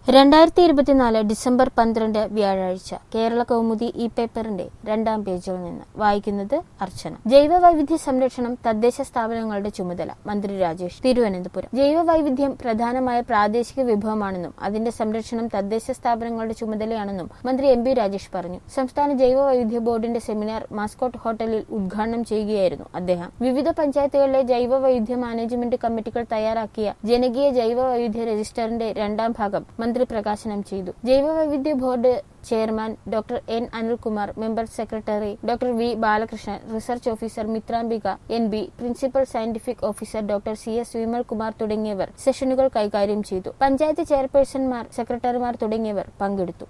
രണ്ടായിരത്തി ഇരുപത്തിനാല് ഡിസംബർ പന്ത്രണ്ട് വ്യാഴാഴ്ച കേരള കൗമുദി ഇ പേപ്പറിന്റെ രണ്ടാം പേജിൽ നിന്ന് വായിക്കുന്നത് അർച്ചന ജൈവ വൈവിധ്യ സംരക്ഷണം തദ്ദേശ സ്ഥാപനങ്ങളുടെ ചുമതല മന്ത്രി രാജേഷ് തിരുവനന്തപുരം ജൈവ വൈവിധ്യം പ്രധാനമായ പ്രാദേശിക വിഭവമാണെന്നും അതിന്റെ സംരക്ഷണം തദ്ദേശ സ്ഥാപനങ്ങളുടെ ചുമതലയാണെന്നും മന്ത്രി എം പി രാജേഷ് പറഞ്ഞു സംസ്ഥാന ജൈവ വൈവിധ്യ ബോർഡിന്റെ സെമിനാർ മാസ്കോട്ട് ഹോട്ടലിൽ ഉദ്ഘാടനം ചെയ്യുകയായിരുന്നു അദ്ദേഹം വിവിധ പഞ്ചായത്തുകളിലെ ജൈവ വൈവിധ്യ മാനേജ്മെന്റ് കമ്മിറ്റികൾ തയ്യാറാക്കിയ ജനകീയ ജൈവ വൈവിധ്യ രജിസ്റ്ററിന്റെ രണ്ടാം ഭാഗം മന്ത്രി പ്രകാശനം ചെയ്തു ജൈവ വൈവിധ്യ board chairman doctor N Anilkumar member secretary doctor V Balakrishnan research officer Mithrambika N B principal scientific officer doctor C S Vimal Kumar തുടങ്ങിയവർ സെഷനുകൾ കൈകാര്യം ചെയ്തു പഞ്ചായത്ത് ചെയർപേഴ്സൺമാർ സെക്രട്ടറിമാർ തുടങ്ങിയവർ പങ്കെടുത്തു